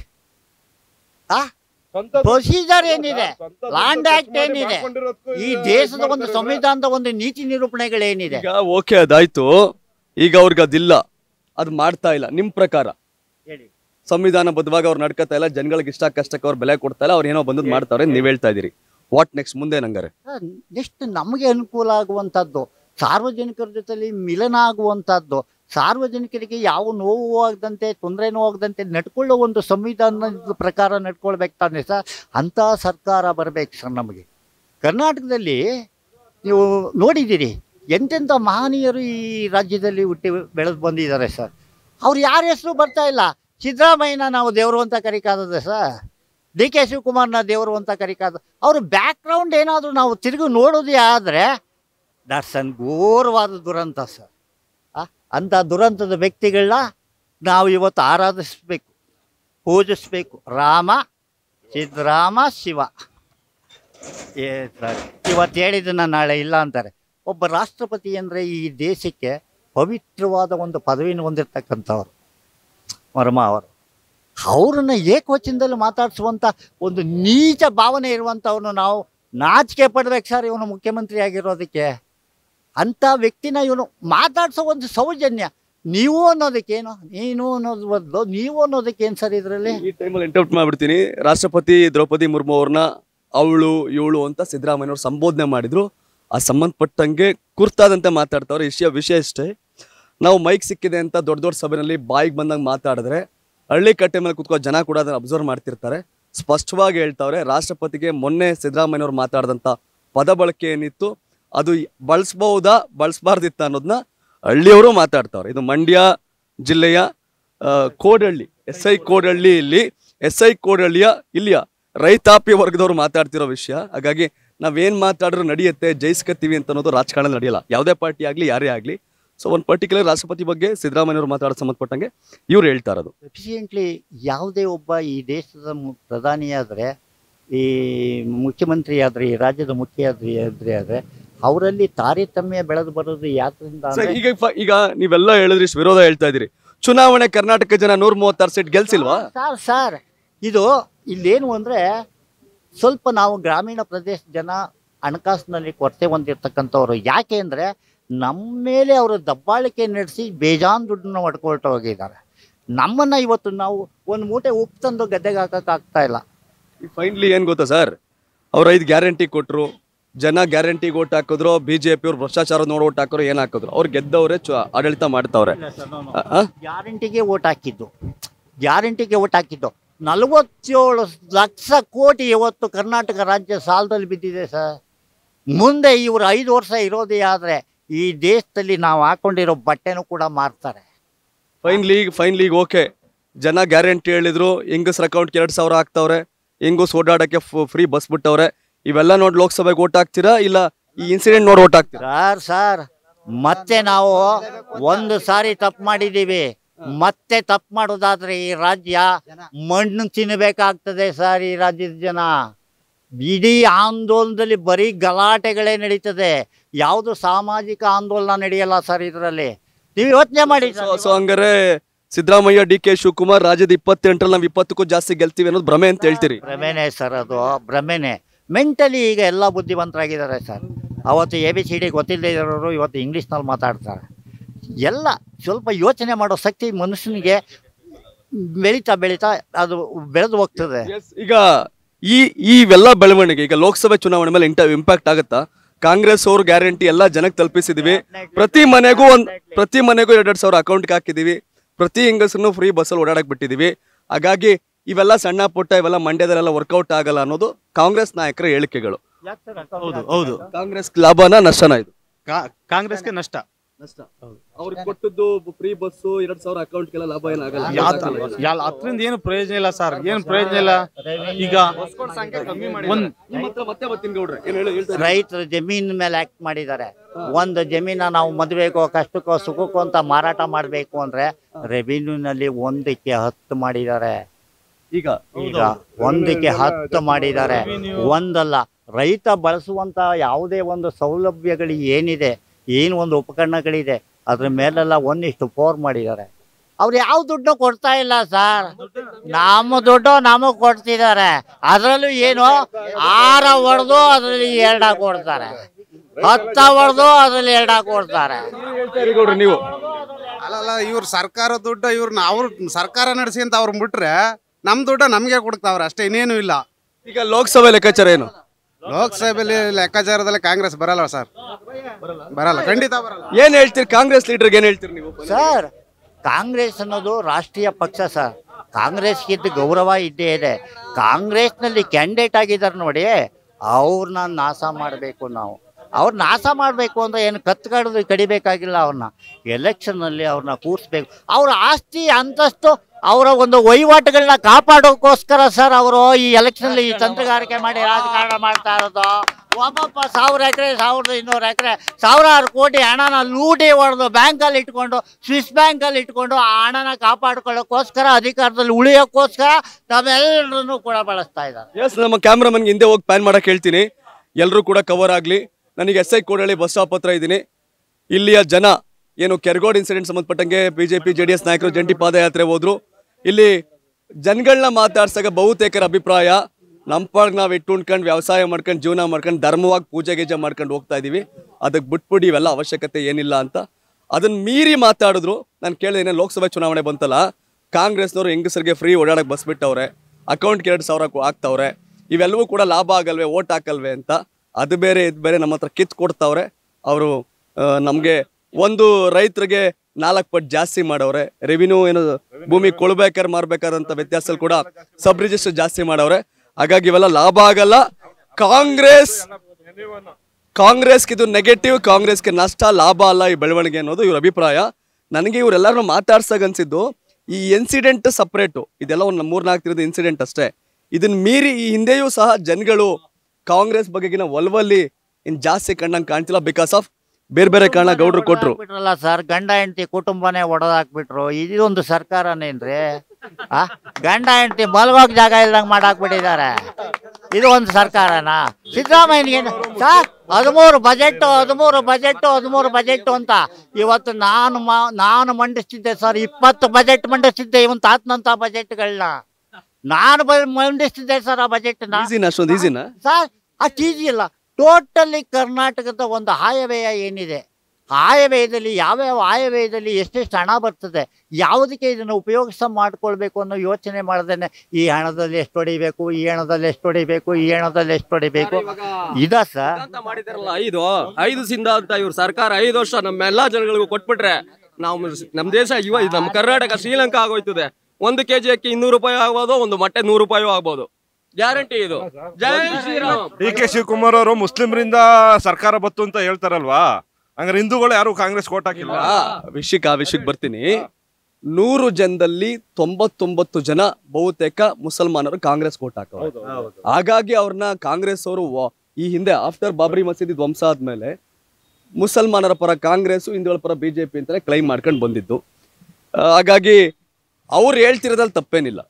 ಸ್ವಂತ ಪ್ರೊಸೀಜರ್ ಏನಿದೆ ಸ್ವಂತ ದುಡ್ಡು ಲ್ಯಾಂಡ್ ಖರ್ಚು ಆಕ್ಟ್ ಮಾಡಿ ಏನಿದೆ ಮಾಡ್ಕೊಂಡಿರೋದ್ಕು ಈ ಇದು ದೇಶದ ಒಂದು ಮಾಡ್ತಾರೆ ಸಂವಿಧಾನದ ಒಂದು ನೀತಿ ನಿರೂಪಣೆಗಳೇನಿದೆ ಈಗ ಓಕೆ ಅದಾಯ್ತು ಈಗ ಅವ್ರಿಗೆ ಅದಿಲ್ಲ ಅದು ಮಾಡ್ತಾ ಇಲ್ಲ ನಿಮ್ ಪ್ರಕಾರ ಹೇಳಿ ಸಂವಿಧಾನ ಬದ್ಧವಾಗಿ ಅವ್ರು ನಡ್ಕತಾ ಇಲ್ಲ ಜನಗಳಿಗೆ ಇಷ್ಟ ಕಷ್ಟಕ್ಕೆ ಅವ್ರು ಬೆಲೆ ಕೊಡ್ತಾ ಇಲ್ಲ ಅವ್ರು ಏನೋ ಬಂದದ್ ಮಾಡ್ತಾರೆ ನೀವ್ ಹೇಳ್ತಾ ಇದೀರಿ ವಾಟ್ ನೆಕ್ಸ್ಟ್ ಮುಂದೆ ನಂಗಾರೆ ಎಷ್ಟು ನಮಗೆ ಅನುಕೂಲ ಆಗುವಂಥದ್ದು ಸಾರ್ವಜನಿಕರ ಜೊತೆಲಿ ಮಿಲನ ಆಗುವಂಥದ್ದು ಸಾರ್ವಜನಿಕರಿಗೆ ಯಾವ ನೋವು ಆಗದಂತೆ ತೊಂದರೆನೂ ಆಗದಂತೆ ನಡ್ಕೊಳ್ಳೋ ಒಂದು ಸಂವಿಧಾನದ ಪ್ರಕಾರ ನಡ್ಕೊಳ್ಬೇಕು ತಾನೆ ಸರ್ ಅಂಥ ಸರ್ಕಾರ ಬರಬೇಕು ಸರ್ ನಮಗೆ ಕರ್ನಾಟಕದಲ್ಲಿ ನೀವು ನೋಡಿದ್ದೀರಿ ಎಂತೆಂಥ ಮಹನೀಯರು ಈ ರಾಜ್ಯದಲ್ಲಿ ಹುಟ್ಟಿ ಬೆಳೆದು ಬಂದಿದ್ದಾರೆ ಸರ್ ಅವ್ರು ಯಾರ ಹೆಸರು ಬರ್ತಾ ಇಲ್ಲ ಸಿದ್ದರಾಮಯ್ಯನ ನಾವು ದೇವರು ಅಂತ ಕರಿಕಾದದೆ ಸರ್ ಡಿ ಕೆ ಶಿವಕುಮಾರ್ನ ದೇವರು ಅಂತ ಕರಿಕಾದ ಅವ್ರ ಬ್ಯಾಕ್ಗ್ರೌಂಡ್ ಏನಾದರೂ ನಾವು ತಿರುಗಿ ನೋಡೋದೇ ಆದರೆ ದಟ್ಸ್ ಅನ್ ಘೋರವಾದ ದುರಂತ ಸರ್ ಆ, ಅಂಥ ದುರಂತದ ವ್ಯಕ್ತಿಗಳನ್ನ ನಾವು ಇವತ್ತು ಆರಾಧಿಸ್ಬೇಕು ಪೂಜಿಸ್ಬೇಕು ರಾಮ ಸಿದ್ದರಾಮ ಶಿವ ಏ ಸರ್ ಇವತ್ತು ಹೇಳಿದ್ದನ್ನ ನಾಳೆ ಇಲ್ಲ ಅಂತಾರೆ ಒಬ್ಬ ರಾಷ್ಟ್ರಪತಿ ಅಂದರೆ ಈ ದೇಶಕ್ಕೆ ಪವಿತ್ರವಾದ ಒಂದು ಪದವಿನ ಹೊಂದಿರತಕ್ಕಂಥವ್ರು ವರ್ಮ ಅವರು ಅವ್ರನ್ನ ಏಕವಚನದಲ್ಲಿ ಮಾತಾಡಿಸುವಂಥ ಒಂದು ನೀಚ ಭಾವನೆ ಇರುವಂಥವ್ನು ನಾವು ನಾಚಿಕೆ ಪಡ್ಬೇಕು ಸರ್ ಇವನು ಮುಖ್ಯಮಂತ್ರಿ ಆಗಿರೋದಕ್ಕೆ ಅಂಥ ವ್ಯಕ್ತಿನ ಇವನು ಮಾತಾಡ್ಸೋ ಒಂದು ಸೌಜನ್ಯ ನೀವು ಅನ್ನೋದಕ್ಕೇನು ನೀನು ಅನ್ನೋದು ಬದಲು ನೀವು ಅನ್ನೋದಕ್ಕೇನು ಸರ್ ಇದರಲ್ಲಿ ಈ ಟೈಮಲ್ಲಿ ಇಂಟರ್ಪ್ಟ್ ಮಾಡ್ಬಿಡ್ತೀನಿ ರಾಷ್ಟ್ರಪತಿ ದ್ರೌಪದಿ ಮುರ್ಮು ಅವ್ರನ್ನ ಅವಳು ಇವಳು ಅಂತ ಸಿದ್ದರಾಮಯ್ಯವ್ರು ಸಂಬೋಧನೆ ಮಾಡಿದ್ರು ಆ ಸಂಬಂಧಪಟ್ಟಂಗೆ ಕುರ್ತಾದಂತೆ ಮಾತಾಡ್ತಾವ್ರೆ ವಿಷಯ ವಿಷಯ ಇಷ್ಟೇ ನಾವು ಮೈಕ್ ಸಿಕ್ಕಿದೆ ಅಂತ ದೊಡ್ಡ ದೊಡ್ಡ ಸಭೆಯಲ್ಲಿ ಬಾಯಿಗೆ ಬಂದಂಗೆ ಮಾತಾಡಿದ್ರೆ ಹಳ್ಳಿ ಕಟ್ಟೆ ಮೇಲೆ ಕುತ್ಕೋ ಜನ ಕೂಡ ಅದನ್ನ ಅಬ್ಸರ್ವ್ ಮಾಡ್ತಿರ್ತಾರೆ ಸ್ಪಷ್ಟವಾಗಿ ಹೇಳ್ತಾವ್ರೆ ರಾಷ್ಟ್ರಪತಿಗೆ ಮೊನ್ನೆ ಸಿದ್ದರಾಮಯ್ಯವ್ರು ಮಾತಾಡಿದಂಥ ಪದ ಬಳಕೆ ಏನಿತ್ತು ಅದು ಬಳಸ್ಬಹುದಾ ಬಳಸಬಾರ್ದಿತ್ತ ಅನ್ನೋದನ್ನ ಹಳ್ಳಿಯವರು ಮಾತಾಡ್ತಾವ್ರೆ ಇದು ಮಂಡ್ಯ ಜಿಲ್ಲೆಯ ಆ, ಕೋಡಹಳ್ಳಿ ಎಸ್ ಐ ಕೋಡಹಳ್ಳಿಯಲ್ಲಿ ಎಸ್ ಐ ಕೋಡಹಳ್ಳಿಯ ಇಲ್ಲಿಯ ರೈತಾಪಿ ವರ್ಗದವ್ರು ಮಾತಾಡ್ತಿರೋ ವಿಷಯ ಹಾಗಾಗಿ ನಾವೇನ್ ಮಾತಾಡಿದ್ರು ನಡೆಯುತ್ತೆ ಜಯಿಸ್ಕತ್ತೀವಿ ಅಂತ ಅನ್ನೋದು ರಾಜಕಾರಣ ನಡೆಯಲ್ಲ ಯಾವುದೇ ಪಾರ್ಟಿ ಆಗಲಿ ಯಾರೇ ಆಗಲಿ ಸೊ ಒಂದು ಪರ್ಟಿಕ್ಯುಲರ್ ರಾಷ್ಟ್ರಪತಿ ಬಗ್ಗೆ ಸಿದ್ದರಾಮಯ್ಯವ್ರು ಮಾತಾಡೋ ಸಂಬಂಧಪಟ್ಟಂಗೆ ಇವ್ರು ಹೇಳ್ತಾ ಇರೋದು ಎಫಿಷಿಯೆಂಟ್ಲಿ ಯಾವುದೇ ಒಬ್ಬ ಈ ದೇಶದ ಮು- ಪ್ರಧಾನಿಯಾದರೆ ಈ ಮುಖ್ಯಮಂತ್ರಿ ಆದರೆ ಈ ರಾಜ್ಯದ ಮುಖ್ಯಮಂತ್ರಿ ಆದರೆ ಆದರೆ ಅವರಲ್ಲಿ ತಾರತಮ್ಯ ಬೆಳೆದು ಬರೋದು ಯಾತ್ರಿಂದ ಸೊ ಅಂದ್ರೆ ಈಗ ಫ- ಈಗ ನೀವೆಲ್ಲ ಹೇಳಿದ್ರಿ ಇಷ್ಟು ವಿರೋಧ ಹೇಳ್ತಾ ಇದ್ದೀರಿ ಚುನಾವಣೆ ಕರ್ನಾಟಕ ಜನ ನೂರ ಮೂವತ್ತಾರು ಸೀಟ್ ಗೆಲ್ಸಿಲ್ವಾ ಸರ್ ಸರ್ ಇದು ಇಲ್ಲೇನು ಅಂದರೆ ಸ್ವಲ್ಪ ನಾವು ಗ್ರಾಮೀಣ ಪ್ರದೇಶ ಜನ ಹಣಕಾಸಿನಲ್ಲಿ ಕೊರತೆ ಹೊಂದಿರ್ತಕ್ಕಂಥವ್ರು ಯಾಕೆ ಅಂದರೆ ನಮ್ಮ ಮೇಲೆ ಅವರು ದಬ್ಬಾಳಿಕೆ ನಡೆಸಿ ಬೇಜಾನ್ ದುಡ್ಡನ್ನ ಹೊಡ್ಕೊಳ್ತಾ ಹೋಗಿದ್ದಾರೆ ನಮ್ಮನ್ನು ಇವತ್ತು ನಾವು ಒಂದು ಮೂಟೆ ಉಪ್ಪು ತಂದು ಗದ್ದೆಗೆ ಹಾಕೋಕ್ಕಾಗ್ತಾ ಇಲ್ಲ ಫೈನಲಿ ಏನ್ ಗೊತ್ತಾ ಸರ್ ಅವ್ರು ಐದು ಗ್ಯಾರಂಟಿ ಕೊಟ್ರು ಜನ ಗ್ಯಾರಂಟಿಗೆ ಓಟ್ ಹಾಕಿದ್ರು ಬಿಜೆಪಿ ಅವ್ರು ಭ್ರಷ್ಟಾಚಾರ ನೋಡಿ ಓಟ್ ಹಾಕಿದ್ರು ಏನ್ ಹಾಕಿದ್ರು ಅವ್ರು ಗೆದ್ದವ್ರೆ ಚು- ಆಡಳಿತ ಮಾಡ್ತಾವ್ರೆ ಆ, ಆ? ಗ್ಯಾರಂಟಿಗೆ ಓಟ್ ಹಾಕಿದ್ದು ಗ್ಯಾರಂಟಿಗೆ ಓಟ್ ಹಾಕಿದ್ದು ನಲವತ್ತೇಳು ಲಕ್ಷ ಕೋಟಿ ಇವತ್ತು ಕರ್ನಾಟಕ ರಾಜ್ಯ ಸಾಲದಲ್ಲಿ ಬಿದ್ದಿದೆ ಸರ್ ಮುಂದೆ ಇವರು ಐದು ವರ್ಷ ಇರೋದೇ ಆದರೆ ಈ ದೇಶದಲ್ಲಿ ನಾವು ಹಾಕೊಂಡಿರೋ ಬಟ್ಟೆನೂ ಕೂಡ ಮಾರ್ತಾರೆ ಫೈನ್ ಲೀಗ್ ಫೈನ್ ಲೀಗ್ ಓಕೆ ಜನ ಗ್ಯಾರಂಟಿ ಹೇಳಿದ್ರು ಹೆಂಗಸ್ರ ಅಕೌಂಟ್ಗೆ ಎರಡು ಸಾವಿರ ಹಾಕ್ತವ್ರೆ ಹೆಂಗಸ್ ಓಡಾಡಕ್ಕೆ ಫ್ರೀ ಬಸ್ ಬಿಟ್ಟವ್ರೆ ಇವೆಲ್ಲ ನೋಡಿ ಲೋಕಸಭೆಗೆ ಓಟ್ ಹಾಕ್ತೀರಾ ಇಲ್ಲ ಈ ಇನ್ಸಿಡೆಂಟ್ ನೋಡಿ ಓಟ್ ಹಾಕ್ತೀರಾ ಸರ್ ಸರ್ ಮತ್ತೆ ನಾವು ಒಂದು ಸಾರಿ ತಪ್ಪು ಮಾಡಿದ್ದೀವಿ ಮತ್ತೆ ತಪ್ಪು ಮಾಡೋದಾದ್ರೆ ಈ ರಾಜ್ಯ ಮಣ್ಣು ತಿನ್ನಬೇಕಾಗ್ತದೆ ಸರ್ ಈ ರಾಜ್ಯದ ಜನ ಇಡೀ ಆಂದೋಲನದಲ್ಲಿ ಬರೀ ಗಲಾಟೆಗಳೇ ನಡೀತದೆ ಯಾವುದು ಸಾಮಾಜಿಕ ಆಂದೋಲನ ನಡೆಯಲ್ಲ ಸರ್ ಇದರಲ್ಲಿ ನೀವು ಯೋಚನೆ ಮಾಡಿ ಸೊ ಸೊ ಹಂಗಾರೆ ಸಿದ್ದರಾಮಯ್ಯ ಡಿ ಕೆ ಶಿವಕುಮಾರ್ ರಾಜ್ಯದ ಇಪ್ಪತ್ತೆಂಟರಲ್ಲಿ ನಾವು ಇಪ್ಪತ್ತಕ್ಕೂ ಜಾಸ್ತಿ ಗೆಲ್ತೀವಿ ಅನ್ನೋದು ಭ್ರಮೆ ಅಂತ ಹೇಳ್ತೀರಿ ಭ್ರಮೆನೆ ಸರ್ ಅದು ಭ್ರಮೆನೆ ಮೆಂಟಲಿ ಈಗ ಎಲ್ಲ ಬುದ್ಧಿವಂತರಾಗಿದ್ದಾರೆ ಸರ್ ಅವತ್ತು ಎ ಬಿ ಸಿ ಡಿ ಗೊತ್ತಿಲ್ಲದೆ ಇರೋರು ಇವತ್ತು ಇಂಗ್ಲೀಷ್ನಲ್ಲಿ ಮಾತಾಡ್ತಾರೆ ಎಲ್ಲ ಸ್ವಲ್ಪ ಯೋಚನೆ ಮಾಡೋ ಶಕ್ತಿ ಮನುಷ್ಯನಿಗೆ ಬೆಳೀತಾ ಬೆಳೀತಾ ಅದು ಬೆಳೆದು ಹೋಗ್ತದೆ ಈಗ ಈ ಈ ಇವೆಲ್ಲ ಬೆಳವಣಿಗೆ ಈಗ ಲೋಕಸಭೆ ಚುನಾವಣೆ ಮೇಲೆ ಇಂಟ ಇಂಪ್ಯಾಕ್ಟ್ ಆಗುತ್ತಾ ಕಾಂಗ್ರೆಸ್ ಅವ್ರು ಗ್ಯಾರಂಟಿ ಎಲ್ಲ ಜನಕ್ಕೆ ತಲುಪಿಸಿದೀವಿ ಪ್ರತಿ ಮನೆಗೂ ಒಂದ್ ಪ್ರತಿ ಮನೆಗೂ ಎರಡೆರಡು ಸಾವಿರ ಅಕೌಂಟ್ಗೆ ಹಾಕಿದೀವಿ ಪ್ರತಿ ಹೆಂಗಸನ್ನು ಫ್ರೀ ಬಸ್ಸಲ್ಲಿ ಓಡಾಡಕ್ ಬಿಟ್ಟಿದೀವಿ ಹಾಗಾಗಿ ಇವೆಲ್ಲ ಸಣ್ಣ ಪುಟ್ಟ ಇವೆಲ್ಲ ಮಂಡ್ಯದಲ್ಲೆಲ್ಲ ವರ್ಕೌಟ್ ಆಗಲ್ಲ ಅನ್ನೋದು ಕಾಂಗ್ರೆಸ್ ನಾಯಕರ ಹೇಳಿಕೆಗಳು ಹೌದು ಹೌದು ಕಾಂಗ್ರೆಸ್ ಲಾಭನ ನಷ್ಟನ ಇದು ಕಾ- ಕಾಂಗ್ರೆಸ್ಗೆ ನಷ್ಟ ನಷ್ಟ ಅವ್ರಿಗೆ ಕೊಟ್ಟದ್ದು ಫ್ರೀ ಬಸ್ಸು ಎರಡ್ ಸಾವಿರ ಅಕೌಂಟ್ಗೆಲ್ಲ ಲಾಭ ಏನಾಗಲ್ಲ ಯಾಲ್ ಅದ್ರಿಂದ ಏನು ಪ್ರಯೋಜನ ಇಲ್ಲ ಸರ್ ಏನು ಪ್ರಯೋಜನ ಇಲ್ಲ ಈಗ ಒಂದ್ ಮತ್ತೆ ಬರ್ತೀನಿ ಗೌಡ್ರೆ ಏನ್ ಹೇಳಿ ಹೇಳ್ತಾ ರೈತರ ಜಮೀನ್ ಮೇಲೆ ಆಕ್ಟ್ ಮಾಡಿದ್ದಾರೆ ಒಂದು ಜಮೀನ ನಾವು ಮದುವೆಗೋ ಕಷ್ಟಕ್ಕೋ ಸುಖಕ್ಕೋ ಅಂತ ಮಾರಾಟ ಮಾಡಬೇಕು ಅಂದ್ರೆ ರೆವಿನ್ಯೂನಲ್ಲಿ ಒಂದಕ್ಕೆ ಹತ್ತು ಮಾಡಿದ್ದಾರೆ ಈಗ ಈಗ ಒಂದಕ್ಕೆ ಹತ್ತು ಮಾಡಿದ್ದಾರೆ ಒಂದಲ್ಲ ರೈತ ಬಳಸುವಂತ ಯಾವುದೇ ಒಂದು ಸೌಲಭ್ಯಗಳು ಏನಿದೆ ಏನು ಒಂದು ಉಪಕರಣಗಳಿದೆ ಅದ್ರ ಮೇಲೆಲ್ಲ ಒಂದಿಷ್ಟು ಫೋರ್ ಮಾಡಿದ್ದಾರೆ ಅವ್ರು ಯಾವ ದುಡ್ಡು ಕೊಡ್ತಾ ಇಲ್ಲ ಸರ್ ನಮ್ಮ ದುಡ್ಡು ನಮಗ್ ಕೊಡ್ತಿದ್ದಾರೆ ಅದರಲ್ಲೂ ಏನು ಆರ ಹೊಡೆದು ಅದರಲ್ಲಿ ಎರಡ ಕೊಡ್ತಾರೆ ಹತ್ತ ಹೊಡೆದು ಅದರಲ್ಲಿ ಎರಡ ಕೊಡ್ತಾರೆ ಹೇಳ್ತಾ ಇರಿ ಗೌಡ್ರೆ ನೀವು ಅಲ್ಲಲ್ಲ ಇವ್ರು ಸರ್ಕಾರ ದುಡ್ಡು ಇವ್ರನ್ನ ಅವ್ರು ಸರ್ಕಾರ ನಡೆಸಿ ಅಂತ ಅವ್ರು ಬಿಟ್ರೆ ನಮ್ ದುಡ್ಡು ನಮ್ಗೆ ಕೊಡ್ತಾವ್ರೆ ಅಷ್ಟೇ ಇನ್ನೇನು ಇಲ್ಲ ಈಗ ಲೋಕಸಭೆ ಲೆಕ್ಕಾಚಾರ ಏನು ಲೋಕಸಭೆಯಲ್ಲಿ ಲೆಕ್ಕಾಚಾರದಲ್ಲಿ ಕಾಂಗ್ರೆಸ್ ಬರಲ್ಲ ಸರ್ ಬರಲ್ಲ ಖಂಡಿತ ಬರಲ್ಲ ಏನ್ ಹೇಳ್ತೀರಿ ಕಾಂಗ್ರೆಸ್ ಲೀಡರ್ಗೆ ಏನ್ ಹೇಳ್ತೀರಿ ನೀವು ಸರ್ ಕಾಂಗ್ರೆಸ್ ಅನ್ನೋದು ರಾಷ್ಟ್ರೀಯ ಪಕ್ಷ ಸರ್ ಕಾಂಗ್ರೆಸ್ಗಿದ್ದು ಗೌರವ ಇದ್ದೇ ಇದೆ ಕಾಂಗ್ರೆಸ್ನಲ್ಲಿ ಕ್ಯಾಂಡಿಡೇಟ್ ಆಗಿದ್ದಾರೆ ನೋಡಿ ಅವ್ರನ್ನ ನಾಶ ಮಾಡಬೇಕು ನಾವು ಅವ್ರು ನಾಶ ಮಾಡಬೇಕು ಅಂದ್ರೆ ಏನು ಕತ್ಕಡ್ದು ಕಡಿಬೇಕಾಗಿಲ್ಲ ಅವ್ರನ್ನ ಎಲೆಕ್ಷನ್ನಲ್ಲಿ ಅವ್ರನ್ನ ಕೂರಿಸ್ಬೇಕು ಅವ್ರ ಆಸ್ತಿ ಅಂತಸ್ತು ಅವರ ಒಂದು ವಹಿವಾಟುಗಳನ್ನ ಕಾಪಾಡೋಕ್ಕೋಸ್ಕರ ಸರ್ ಅವರು ಈ ಎಲೆಕ್ಷನ್ಲಿ ಈ ತಂತ್ರಗಾರಿಕೆ ಮಾಡಿ ರಾಜಕಾರಣ ಮಾಡ್ತಾ ಇರೋದು ಒಬ್ಬೊಬ್ಬ ಸಾವಿರ ಎಕರೆ ಸಾವಿರದ ಇನ್ನೂರು ಎಕರೆ ಸಾವಿರಾರು ಕೋಟಿ ಹಣನ ಲೂಟಿ ಹೊಡೆದು ಬ್ಯಾಂಕಲ್ಲಿ ಇಟ್ಕೊಂಡು ಸ್ವಿಸ್ ಬ್ಯಾಂಕಲ್ಲಿ ಇಟ್ಕೊಂಡು ಆ ಹಣನ ಕಾಪಾಡ್ಕೊಳ್ಳೋಕ್ಕೋಸ್ಕರ ಅಧಿಕಾರದಲ್ಲಿ ಉಳಿಯೋಕ್ಕೋಸ್ಕರ ನಾವೆಲ್ಲರನ್ನು ಕೂಡ ಬಳಸ್ತಾ ಇದ್ದಾರೆ ಎಸ್ ನಮ್ಮ ಕ್ಯಾಮ್ರಾಮನ್ಗೆ ಹಿಂದೆ ಹೋಗಿ ಪ್ಯಾನ್ ಮಾಡಕ್ ಹೇಳ್ತೀನಿ ಎಲ್ಲರೂ ಕೂಡ ಕವರ್ ಆಗಲಿ ನನಗೆ S I Kodahalli bus stop ಹತ್ರ ಇದ್ದೀನಿ ಇಲ್ಲಿಯ ಜನ ಏನು ಕೆರಗೋಡ್ ಇನ್ಸಿಡೆಂಟ್ ಸಂಬಂಧಪಟ್ಟಂಗೆ ಬಿಜೆಪಿ ಜೆ ಡಿ ಎಸ್ ನಾಯಕರು ಜಂಟಿ ಪಾದಯಾತ್ರೆ ಹೋದ್ರು ಇಲ್ಲಿ ಜನಗಳನ್ನ ಮಾತಾಡ್ಸಾಗ ಬಹುತೇಕರ ಅಭಿಪ್ರಾಯ ನಮ್ಮ ಪಾಡ್ಗೆ ನಾವು ಇಟ್ಟು ಉಣ್ಕೊಂಡು ವ್ಯವಸಾಯ ಮಾಡ್ಕೊಂಡು ಜೀವನ ಮಾಡ್ಕೊಂಡು ಧರ್ಮವಾಗಿ ಪೂಜೆ ಗೀಜೆ ಮಾಡ್ಕೊಂಡು ಹೋಗ್ತಾ ಇದೀವಿ ಅದಕ್ಕೆ ಬಿಟ್ಬಿಡಿ ಇವೆಲ್ಲ ಅವಶ್ಯಕತೆ ಏನಿಲ್ಲ ಅಂತ ಅದನ್ನ ಮೀರಿ ಮಾತಾಡಿದ್ರು ನಾನು ಕೇಳಿದ್ರೆ ಲೋಕಸಭೆ ಚುನಾವಣೆ ಬಂತಲ್ಲ ಕಾಂಗ್ರೆಸ್ನವರು ಹೆಂಗಸರಿಗೆ ಫ್ರೀ ಓಡಾಡಕ್ಕೆ ಬಸ್ ಬಿಟ್ಟವ್ರೆ ಅಕೌಂಟ್ಗೆ ಎರಡು ಸಾವಿರ ಹಾಕ್ತವ್ರೆ ಇವೆಲ್ಲವೂ ಕೂಡ ಲಾಭ ಆಗಲ್ವೇ ಓಟ್ ಹಾಕಲ್ವೇ ಅಂತ ಅದು ಬೇರೆ ಇದು ಬೇರೆ ನಮ್ಮ ಹತ್ರ ಕಿತ್ತು ಕೊಡ್ತಾವ್ರೆ ಅವರು ನಮಗೆ ಒಂದು ರೈತರಿಗೆ ನಾಲ್ಕು ಪಟ್ಟು ಜಾಸ್ತಿ ಮಾಡವ್ರೆ ರೆವಿನ್ಯೂ ಏನು ಭೂಮಿ ಕೊಳ್ಬೇಕಾದ್ರೆ ಮಾರ್ಬೇಕಾದಂತ ವ್ಯತ್ಯಾಸದಲ್ಲಿ ಕೂಡ ಸಬ್ ರಿಜಿಸ್ಟರ್ ಜಾಸ್ತಿ ಮಾಡವ್ರೆ ಹಾಗಾಗಿ ಇವೆಲ್ಲ ಲಾಭ ಆಗಲ್ಲ ಕಾಂಗ್ರೆಸ್ ಕಾಂಗ್ರೆಸ್ಗೆ ಇದು ನೆಗೆಟಿವ್ ಕಾಂಗ್ರೆಸ್ಗೆ ನಷ್ಟ ಲಾಭ ಅಲ್ಲ ಈ ಬೆಳವಣಿಗೆ ಅನ್ನೋದು ಇವ್ರ ಅಭಿಪ್ರಾಯ ನನಗೆ ಇವರೆಲ್ಲರನ್ನು ಮಾತಾಡ್ಸಾಗ ಅನ್ಸಿದ್ದು ಈ ಇನ್ಸಿಡೆಂಟ್ ಸಪ್ರೇಟು ಇದೆಲ್ಲ ಒಂದು ಮೂರ್ನಾಲ್ಕು ತಿರುದ ಇನ್ಸಿಡೆಂಟ್ ಅಷ್ಟೇ ಇದನ್ನ ಮೀರಿ ಈ ಹಿಂದೆಯೂ ಸಹ ಜನಗಳು ಕಾಂಗ್ರೆಸ್ ಬಗೆಗಿನ ಒಲವಲ್ಲಿ ಇನ್ ಜಾಸ್ತಿ ಕಣ್ಣಂಗೆ ಕಾಣ್ತಿಲ್ಲ ಬಿಕಾಸ್ ಆಫ್ ಬೇರೆ ಬೇರೆ ಕಾರಣ ಗೌಡ್ರು ಕೊಟ್ರು ಬಿಟ್ರಲ್ಲ ಸರ್ ಗಂಡ ಹೆಂಡತಿ ಕುಟುಂಬನೇ ಒಡೆದಾಕ್ಬಿಟ್ರು ಇದೊಂದು ಸರ್ಕಾರನೇನ್ರಿ ಆ ಗಂಡ ಹೆಂಡತಿ ಮಲ್ಗೋಕ್ ಜಾಗ ಇಲ್ದಂಗ್ ಮಾಡಾಕ್ಬಿಟ್ಟಿದ್ದಾರೆ ಇದು ಒಂದು ಸರ್ಕಾರನಾ ಸಿದ್ದರಾಮಯ್ಯನಿಗೆ ಸರ್ ಹದಿಮೂರು ಬಜೆಟ್ ಹದಿಮೂರು ಬಜೆಟ್ ಹದಿಮೂರು ಬಜೆಟ್ ಅಂತ ಇವತ್ತು ನಾನು ಮ- ನಾನು ಮಂಡಿಸ್ತಿದ್ದೆ ಸರ್ ಇಪ್ಪತ್ತು ಬಜೆಟ್ ಮಂಡಿಸ್ತಿದ್ದೆ ಇವನ್ ತಾತನಂತ ಬಜೆಟ್ಗಳನ್ನ ನಾನು ಬ- ಮಂಡಿಸ್ತಿದ್ದೆ ಸರ್ ಆ ಬಜೆಟ್ನ ಈಸಿನ ಅಷ್ಟೊಂದು ಈಸಿನ ಸರ್ ಅಷ್ಟು ಈಸಿ ಇಲ್ಲ ಟೋಟಲಿ ಕರ್ನಾಟಕದ ಒಂದು ಆಯವ್ಯಯ ಏನಿದೆ ಆಯವ್ಯಯದಲ್ಲಿ ಯಾವ್ಯಾವ ಆಯವ್ಯಯದಲ್ಲಿ ಎಷ್ಟೆಷ್ಟು ಹಣ ಬರ್ತದೆ ಯಾವುದಕ್ಕೆ ಇದನ್ನು ಉಪಯೋಗಿಸ ಮಾಡ್ಕೊಳ್ಬೇಕು ಅನ್ನೋ ಯೋಚನೆ ಮಾಡ್ದೇನೆ ಈ ಹಣದಲ್ಲಿ ಎಷ್ಟು ಹೊಡಿಬೇಕು ಈ ಹಣದಲ್ಲಿ ಎಷ್ಟು ಹೊಡಿಬೇಕು ಈ ಹಣದಲ್ಲಿ ಎಷ್ಟು ಹೊಡಿಬೇಕು ಇದ ಸರ್ ಅಂತ ಮಾಡಿದಾರಲ್ಲ ಐದು ಐದು ಸಿಂಧ ಅಂತ ಇವ್ರ ಸರ್ಕಾರ ಐದು ವರ್ಷ ನಮ್ಮೆಲ್ಲಾ ಜನಗಳಿಗೂ ಕೊಟ್ಬಿಟ್ರೆ ನಾವು ನಮ್ ದೇಶ ಇವ ನಮ್ಮ ಕರ್ನಾಟಕ ಶ್ರೀಲಂಕಾ ಆಗೋಯ್ತದೆ ಒಂದು ಕೆಜಿ ಅಕ್ಕಿ ಇನ್ನೂರು ರೂಪಾಯಿ ಆಗ್ಬೋದು ಒಂದು ಮೊಟ್ಟೆ ನೂರು ರೂಪಾಯಿ ಆಗ್ಬೋದು ಗ್ಯಾರಂಟಿ ಇದು ಜೈ ಶ್ರೀರಾಮ್ ಡಿ ಕೆ ಶಿವಕುಮಾರ್ ಅವರು ಮುಸ್ಲಿಮರಿಂದ ಸರ್ಕಾರ ಬತ್ತು ಅಂತ ಹೇಳ್ತಾರಲ್ವಾ ಹಂಗಾರೆ ಹಿಂದೂಗಳು ಯಾರು ಕಾಂಗ್ರೆಸ್ ಕೋಟ್ ಹಾಕಿಲ್ಲ ವಿಷಯಕ್ಕೆ ಆ ವಿಷಯಕ್ಕೆ ಬರ್ತೀನಿ ನೂರು ಜನದಲ್ಲಿ ತೊಂಬತ್ತೊಂಬತ್ತು ಜನ ಬಹುತೇಕ ಮುಸಲ್ಮಾನರು ಕಾಂಗ್ರೆಸ್ ಕೋಟ್ ಹಾಕವ್ರೆ ಹಾಗಾಗಿ ಅವ್ರನ್ನ ಕಾಂಗ್ರೆಸ್ ಅವರು ಈ ಹಿಂದೆ ಆಫ್ಟರ್ ಬಾಬ್ರಿ ಮಸೀದಿ ಧ್ವಂಸ ಆದ್ಮೇಲೆ ಮುಸಲ್ಮಾನರ ಪರ ಕಾಂಗ್ರೆಸ್ ಹಿಂದುಗಳ ಪರ ಬಿಜೆಪಿ ಅಂತಾನೆ ಕ್ಲೈಮ್ ಮಾಡ್ಕೊಂಡು ಬಂದಿದ್ದು ಆ, ಹಾಗಾಗಿ ಅವ್ರು ಹೇಳ್ತಿರೋದ್ರಲ್ಲಿ ತಪ್ಪೇನಿಲ್ಲ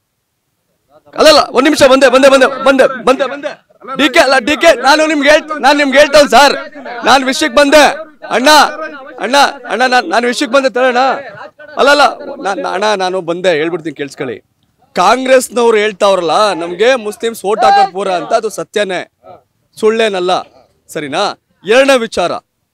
ಅಲ್ಲಲ್ಲ ಒಂದ್ ನಿಮಿಷ ಬಂದೆ ಬಂದೆ ಬಂದೆ ಬಂದೆ ಬಂದೆ ಬಂದೆ ಡಿ ಕೆ ಅಲ್ಲ ಡಿ ಕೆ ನಾನು ನಿಮ್ಗೆ ಹೇಳ್ ನಾನು ನಿಮ್ಗೆ ಹೇಳ್ತೇನೆ ಸರ್ ನಾನು ವಿಷಯಕ್ಕೆ ಬಂದೆ ಅಣ್ಣ ಅಣ್ಣ ಅಣ್ಣ ನಾನು ನಾನು ವಿಷಯಕ್ಕೆ ಬಂದೆ ತಗೋಣ ಅಲ್ಲಲ್ಲ ನಾ- ನಾ- ಅಣ್ಣ ನಾನು ಬಂದೆ ಹೇಳ್ಬಿಡ್ತೀನಿ ಕೇಳಿಸ್ಕೊಳ್ಳಿ ಕಾಂಗ್ರೆಸ್ನವ್ರು ಹೇಳ್ತಾವ್ರಲ್ಲ ನಮ್ಗೆ ಮುಸ್ಲಿಮ್ಸ್ ಓಟ್ ಹಾಕೋರ್ ಪೂರ ಅಂತ ಅದು ಸತ್ಯನೇ ಸುಳ್ಳೇನಲ್ಲ ಸರಿನಾ ಎರಡನೇ ವಿಚಾರ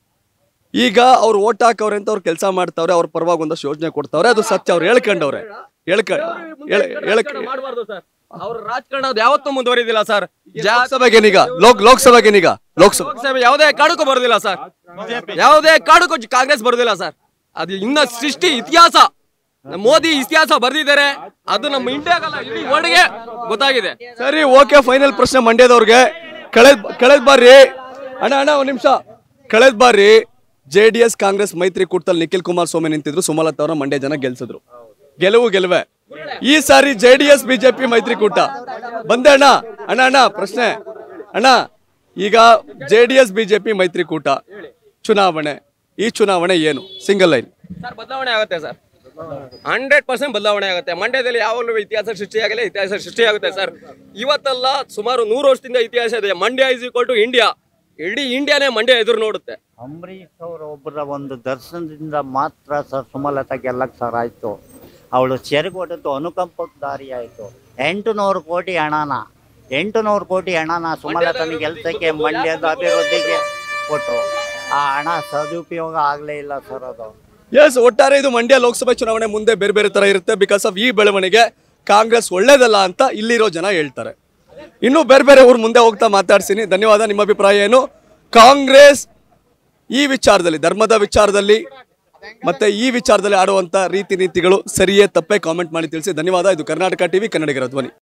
ಈಗ ಅವ್ರು ಓಟ್ ಹಾಕವ್ರೆ ಅಂತ ಅವ್ರು ಕೆಲಸ ಮಾಡ್ತಾವ್ರೆ ಅವ್ರ ಪರವಾಗಿ ಒಂದಷ್ಟು ಯೋಜನೆ ಕೊಡ್ತಾವ್ರೆ ಅದು ಸತ್ಯ ಅವ್ರು ಹೇಳ್ಕೊಂಡವ್ರೆ ಹೇಳ್ಕ ಹೇಳ್- ಹೇಳ್ಕ ಮಾಡಬಾರ್ದು ಸರ್ ಅವ್ರ ರಾಜಕಾರಣ ಅದು ಯಾವತ್ತೂ ಮುಂದುವರಿದಿಲ್ಲ ಸರ್ ಲೋಕಸಭೆಗೇನೀಗ ಲೋಕ್ ಲೋಕಸಭೆಗೇನೀಗ ಲೋಕಸಭೆ ಲೋಕಸಭೆ ಯಾವುದೇ ಕಾರಣಕ್ಕೂ ಬರೋದಿಲ್ಲ ಸರ್ ಯಾವುದೇ ಕಾರಣಕ್ಕೂ ಜ- ಕಾಂಗ್ರೆಸ್ ಬರೋದಿಲ್ಲ ಸರ್ ಅದು ಇನ್ನ ಸೃಷ್ಟಿ ಇತಿಹಾಸ ನಮ್ಮ ಮೋದಿ ಇತಿಹಾಸ ಬರ್ದಿದ್ದಾರೆ ಅದು ನಮ್ಮ ಇಂಡಿಯಾಗಲ್ಲ ಇಡೀ ವರ್ಲ್ಡ್ಗೆ ಗೊತ್ತಾಗಿದೆ ಸರಿ ಓಕೆ ಫೈನಲ್ ಪ್ರಶ್ನೆ ಮಂಡ್ಯದವ್ರಿಗೆ ಕಳೆದ್ ಕಳೆದ್ ಬಾರಿ ಅಣ್ಣ ಅಣ್ಣ ಒಂದ್ ನಿಮಿಷ ಕಳೆದ್ ಬಾರಿ ಜೆ ಡಿ ಎಸ್ ಕಾಂಗ್ರೆಸ್ ಮೈತ್ರಿಕೂಟದಲ್ಲಿ ನಿಖಿಲ್ ಕುಮಾರಸ್ವಾಮಿ ನಿಂತಿದ್ರು ಸುಮಲತಾ ಅವರ ಮಂಡ್ಯ ಜನ ಗೆಲ್ಸಿದ್ರು ಗೆಲುವು ಗೆಲುವೆ ಈ ಸಾರಿ ಜೆ ಡಿ ಎಸ್ ಬಿಜೆಪಿ ಮೈತ್ರಿಕೂಟ ಬಂದೆ ಅಣ್ಣ ಅಣ್ಣ ಅಣ್ಣ ಪ್ರಶ್ನೆ ಅಣ್ಣ ಈಗ ಜೆ ಡಿ ಎಸ್ ಬಿಜೆಪಿ ಮೈತ್ರಿಕೂಟ ಚುನಾವಣೆ ಈ ಚುನಾವಣೆ ಏನು ಸಿಂಗಲ್ ಲೈನ್ ಸರ್ ಬದಲಾವಣೆ ಆಗುತ್ತೆ ಸರ್ ಹಂಡ್ರೆಡ್ ಪರ್ಸೆಂಟ್ ಬದಲಾವಣೆ ಆಗುತ್ತೆ ಮಂಡ್ಯದಲ್ಲಿ ಯಾವಾಗಲೂ ಇತಿಹಾಸ ಸೃಷ್ಟಿಯಾಗಲ್ಲ ಇತಿಹಾಸ ಸೃಷ್ಟಿಯಾಗುತ್ತೆ ಸರ್ ಇವತ್ತಲ್ಲ ಸುಮಾರು ನೂರು ವರ್ಷದಿಂದ ಇತಿಹಾಸ ಇದೆ Mandya is equal to India ಇಡೀ ಇಂಡಿಯಾನೇ ಮಂಡ್ಯ ಎದುರು ನೋಡುತ್ತೆ ಅಂಬರೀಷ್ ಅವರ ಒಬ್ಬರ ಒಂದು ದರ್ಶನದಿಂದ ಮಾತ್ರ ಸರ್ ಸುಮಲತಾ ಗೆಲ್ಲಕ್ಕೆ ಸರ್ ಆಯಿತು ಅವಳು ಸೆರಗೊಟ್ಟದ್ದು ಅನುಕಂಪಕ್ಕೆ ದಾರಿ ಆಯಿತು ಎಂಟು ನೂರು ಕೋಟಿ ಹಣನ ಎಂಟು ನೂರು ಕೋಟಿ ಹಣನ ಸುಮಲತನ ಗೆಲ್ಸಕ್ಕೆ ಮಂಡ್ಯದ ಅಭಿವೃದ್ಧಿಗೆ ಕೊಟ್ಟರು ಆ ಹಣ ಸದುಪಯೋಗ ಆಗಲೇ ಇಲ್ಲ ಸರ್ ಅದು ಎಸ್ ಒಟ್ಟಾರೆ ಇದು ಮಂಡ್ಯ ಲೋಕಸಭೆ ಚುನಾವಣೆ ಮುಂದೆ ಬೇರೆ ಬೇರೆ ತರ ಇರುತ್ತೆ ಬಿಕಾಸ್ ಆಫ್ ಈ ಬೆಳವಣಿಗೆ ಕಾಂಗ್ರೆಸ್ ಒಳ್ಳೇದಲ್ಲ ಅಂತ ಇಲ್ಲಿರೋ ಜನ ಹೇಳ್ತಾರೆ ಇನ್ನು ಬೇರೆ ಬೇರೆ ಊರು ಮುಂದೆ ಹೋಗ್ತಾ ಮಾತಾಡ್ತೀನಿ ಧನ್ಯವಾದ ನಿಮ್ಮ ಅಭಿಪ್ರಾಯ ಏನು ಕಾಂಗ್ರೆಸ್ ಈ ವಿಚಾರದಲ್ಲಿ ಧರ್ಮದ ವಿಚಾರದಲ್ಲಿ ಮತ್ತೆ ಈ ವಿಚಾರದಲ್ಲಿ ಆಡುವಂತ ರೀತಿ ನೀತಿಗಳು ಸರಿಯೇ ತಪ್ಪೇ ಕಾಮೆಂಟ್ ಮಾಡಿ ತಿಳಿಸಿ ಧನ್ಯವಾದ ಇದು ಕರ್ನಾಟಕ ಟಿವಿ ಕನ್ನಡಿಗರ ಧ್ವನಿ